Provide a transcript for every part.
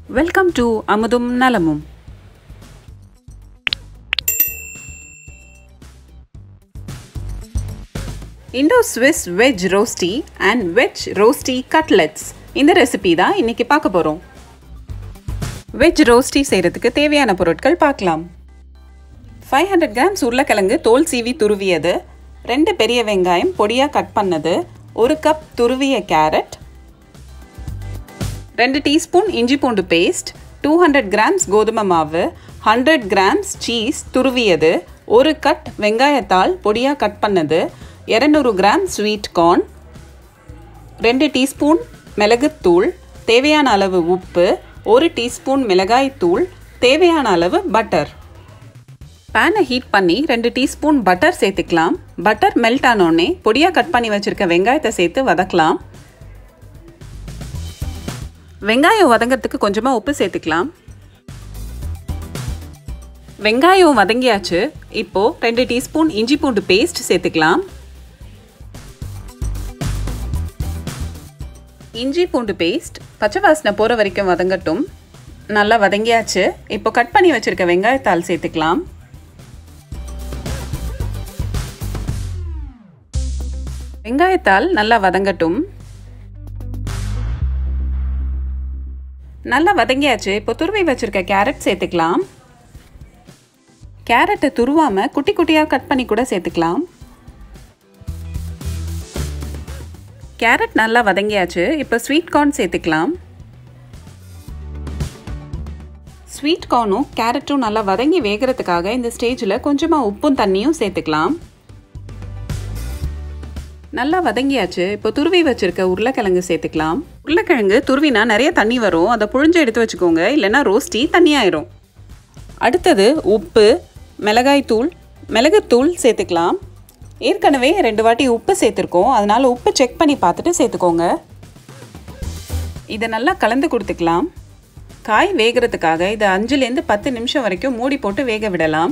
welcome to அமுதும் நலமும் Indo Swiss veg rosti and veg rosti cutlets இந்த recipe தான் இன்னைக்கு பார்க்க போகிறோம் வெஜ் ரோஸ்டி செய்கிறதுக்கு தேவையான பொருட்கள் பார்க்கலாம் ஃபைவ் ஹண்ட்ரட் கிராம்ஸ் உருளைக்கிழங்கு தோல் சீவி துருவியது ரெண்டு பெரிய வெங்காயம் பொடியாக கட் பண்ணது ஒரு கப் துருவிய கேரட் ரெண்டு டீஸ்பூன் இஞ்சி பூண்டு பேஸ்ட் டூ ஹண்ட்ரட் கிராம்ஸ் கோதுமை மாவு ஹண்ட்ரட் கிராம்ஸ் சீஸ் துருவியது ஒரு கட் வெங்காயத்தால் பொடியாக கட் பண்ணது இரநூறு கிராம் ஸ்வீட் கார்ன் ரெண்டு டீஸ்பூன் மிளகுத்தூள் தேவையான அளவு உப்பு ஒரு டீஸ்பூன் மிளகாய்த்தூள் தேவையான அளவு பட்டர் பேனை ஹீட் பண்ணி ரெண்டு டீஸ்பூன் பட்டர் சேர்த்துக்கலாம் பட்டர் மெல்ட் ஆனோடனே பொடியாக கட் பண்ணி வச்சுருக்க வெங்காயத்தை சேர்த்து வதக்கலாம் வெங்காயம் வதங்கிறதுக்கு கொஞ்சமாக உப்பு சேர்த்துக்கலாம் வெங்காயம் வதங்கியாச்சு இப்போது ரெண்டு டீஸ்பூன் இஞ்சி பூண்டு பேஸ்ட் சேர்த்துக்கலாம் இஞ்சி பூண்டு பேஸ்ட் பச்சை வாசனை போகிற வரைக்கும் வதங்கட்டும் நல்லா வதங்கியாச்சு இப்போ கட் பண்ணி வச்சுருக்க வெங்காயத்தால் சேர்த்துக்கலாம் வெங்காயத்தால் நல்லா வதங்கட்டும் நல்லா வதங்கியாச்சு இப்போ துருவி வச்சுருக்க கேரட் சேர்த்துக்கலாம் கேரட்டை துருவாமல் குட்டி குட்டியாக கட் பண்ணி கூட சேர்த்துக்கலாம் கேரட் நல்லா வதங்கியாச்சு இப்போ ஸ்வீட் கார்ன் சேர்த்துக்கலாம் ஸ்வீட் கார்னும் கேரட்டும் நல்லா வதங்கி வேகிறதுக்காக இந்த ஸ்டேஜில் கொஞ்சமாக உப்பும் தண்ணியும் சேர்த்துக்கலாம் நல்லா வதங்கியாச்சு இப்போ துருவி வச்சுருக்க உருளைக்கிழங்கு சேர்த்துக்கலாம் உருளைக்கிழங்கு துருவினா நிறைய தண்ணி வரும் அதை புழிஞ்சு எடுத்து வச்சுக்கோங்க இல்லைன்னா ரோஸ்டி தண்ணியாயிரும் அடுத்தது உப்பு மிளகாய்த்தூள் மிளகுத்தூள் சேர்த்துக்கலாம் ஏற்கனவே ரெண்டு வாட்டி உப்பு சேர்த்துருக்கோம் அதனால் உப்பு செக் பண்ணி பார்த்துட்டு சேர்த்துக்கோங்க இதை நல்லா கலந்து கொடுத்துக்கலாம் காய் வேகிறதுக்காக இதை அஞ்சுலேருந்து பத்து நிமிஷம் வரைக்கும் மூடி போட்டு வேக விடலாம்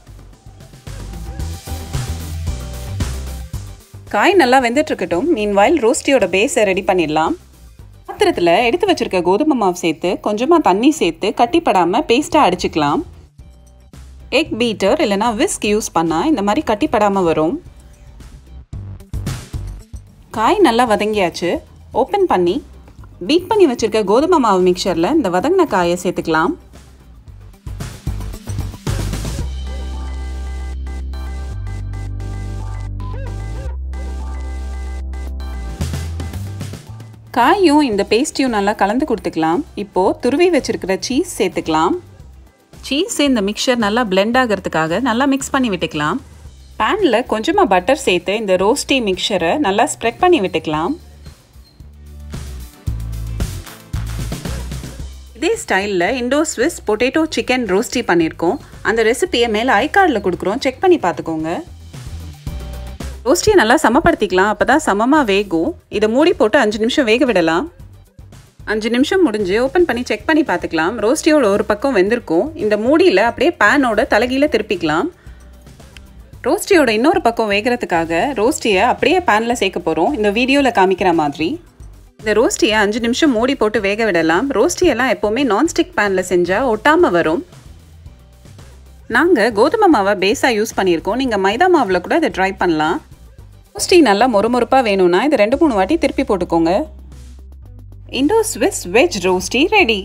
காய் நல்லா வெந்துட்டுருக்கட்டும் மீன்வாயில் ரோஸ்டியோட பேஸை ரெடி பண்ணிடலாம் பாத்திரத்தில் எடுத்து வச்சுருக்க கோதுமை மாவு சேர்த்து கொஞ்சமாக தண்ணி சேர்த்து கட்டிப்படாமல் பேஸ்ட்டாக அடிச்சுக்கலாம் எக் பீட்டர் இல்லைனா விஸ்க் யூஸ் பண்ணால் இந்த மாதிரி கட்டிப்படாமல் வரும் காய் நல்லா வதங்கியாச்சு ஓப்பன் பண்ணி பீட் பண்ணி வச்சுருக்க கோதுமை மாவு மிக்சரில் இந்த வதங்கின காயை சேர்த்துக்கலாம் காயும் இந்த பேஸ்ட்டையும் நல்லா கலந்து கொடுத்துக்கலாம் இப்போது துருவி வச்சுருக்கிற சீஸ் சேர்த்துக்கலாம் சீஸ் இந்த மிக்சர் நல்லா பிளெண்ட் ஆகிறதுக்காக நல்லா மிக்ஸ் பண்ணி விட்டுக்கலாம் பேனில் கொஞ்சமாக பட்டர் சேர்த்து இந்த ரோஸ்டி மிக்சரை நல்லா ஸ்ப்ரெட் பண்ணி விட்டுக்கலாம் இதே ஸ்டைலில் Indo Swiss potato chicken rosti பண்ணியிருக்கோம் அந்த ரெசிப்பியை மேலே ஐ கார்டில் கொடுக்குறோம் செக் பண்ணி பார்த்துக்கோங்க ரோஸ்டியை நல்லா சமப்படுத்திக்கலாம் அப்போ தான் சமமாக வேகும் இதை மூடி போட்டு அஞ்சு நிமிஷம் வேக விடலாம் அஞ்சு நிமிஷம் முடிஞ்சு ஓப்பன் பண்ணி செக் பண்ணி பார்த்துக்கலாம் ரோஸ்டியோட ஒரு பக்கம் வெந்திருக்கும் இந்த மூடியில் அப்படியே பேனோட தலைகீழ திருப்பிக்கலாம் ரோஸ்டியோட இன்னொரு பக்கம் வேகிறதுக்காக ரோஸ்டியை அப்படியே பேனில் சேர்க்க போகிறோம் இந்த வீடியோவில் காமிக்கிற மாதிரி இந்த ரோஸ்டியை அஞ்சு நிமிஷம் மூடி போட்டு வேக விடலாம் ரோஸ்டியெல்லாம் எப்போவுமே நான்ஸ்டிக் பேனில் செஞ்சால் ஒட்டாமல் வரும் நாங்கள் கோதுமை மாவை பேஸாக யூஸ் பண்ணியிருக்கோம் நீங்கள் மைதா மாவில் கூட இதை ட்ரை பண்ணலாம் ரோஸ்டி நல்லா மொறுமொறுப்பாக வேணும்னா இது ரெண்டு மூணு வாட்டி திருப்பி போட்டுக்கோங்க Indo Swiss veg rosti ready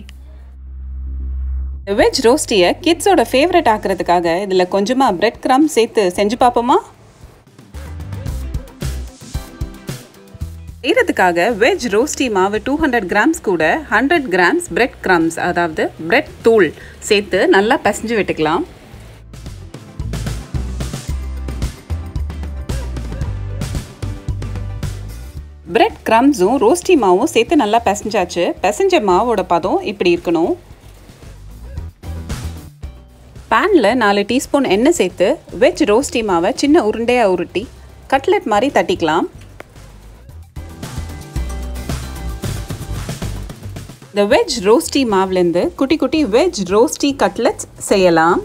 veg ரோஸ்டியை கிட்ஸோட ஃபேவரட் ஆக்கிறதுக்காக இதில் கொஞ்சமாக பிரெட் க்ரம் சேர்த்து செஞ்சு பார்ப்போமா செய்கிறதுக்காக வெஜ் ரோஸ்டி மாவு டூ ஹண்ட்ரட் கிராம்ஸ் கூட ஹண்ட்ரட் கிராம்ஸ் பிரெட் க்ரம்ஸ் அதாவது பிரெட் தூள் சேர்த்து நல்லா பசைஞ்சு விட்டுக்கலாம் பிரெட் க்ரம்ஸும் ரோஸ்டி மாவும் சேர்த்து நல்லா பிசைஞ்சாச்சு பிசைஞ்ச மாவோட பதம் இப்படி இருக்கணும் பேனில் நாலு டீஸ்பூன் எண்ணெய் சேர்த்து வெஜ் ரோஸ்டி மாவை சின்ன உருண்டையாக உருட்டி கட்லெட் மாதிரி தட்டிக்கலாம் இந்த வெஜ் ரோஸ்டி மாவுலேருந்து குட்டி குட்டி வெஜ் ரோஸ்டி கட்லெட்ஸ் செய்யலாம்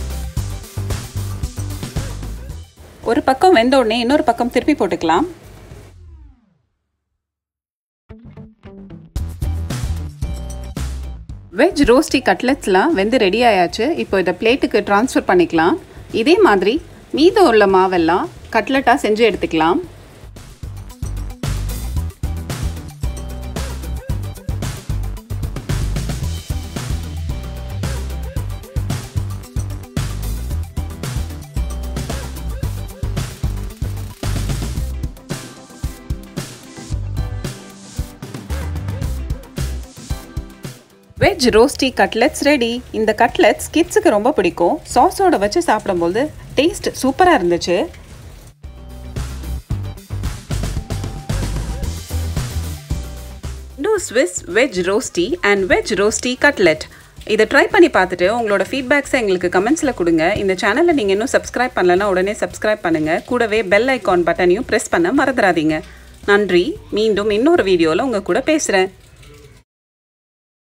ஒரு பக்கம் வெந்த உடனே இன்னொரு பக்கம் திருப்பி போட்டுக்கலாம் வெஜ் ரோஸ்டி கட்லெட்ஸ்லாம் வெந்து ரெடி ஆயாச்சு இப்போ இதை பிளேட்டுக்கு ட்ரான்ஸ்ஃபர் பண்ணிக்கலாம் இதே மாதிரி மீதம் உள்ள மாவெல்லாம் கட்லெட்டாக செஞ்சு எடுத்துக்கலாம் வெஜ் ரோஸ்டி கட்லெட்ஸ் ரெடி இந்த கட்லெட்ஸ் கிட்ஸுக்கு ரொம்ப பிடிக்கும் சாஸோட வச்சு சாப்பிடும்போது டேஸ்ட் சூப்பராக இருந்துச்சு Indo Swiss veg rosti and veg rosti cutlet இதை ட்ரை பண்ணி பார்த்துட்டு உங்களோட ஃபீட்பேக்ஸை எங்களுக்கு கமெண்ட்ஸில் கொடுங்க இந்த சேனலை நீங்கள் இன்னும் சப்ஸ்கிரைப் பண்ணலன்னா உடனே சப்ஸ்கிரைப் பண்ணுங்கள் கூடவே பெல் ஐக்கான் பட்டனையும் ப்ரெஸ் பண்ண மறந்துடாதீங்க நன்றி மீண்டும் இன்னொரு வீடியோவில் உங்கள் கூட பேசுகிறேன்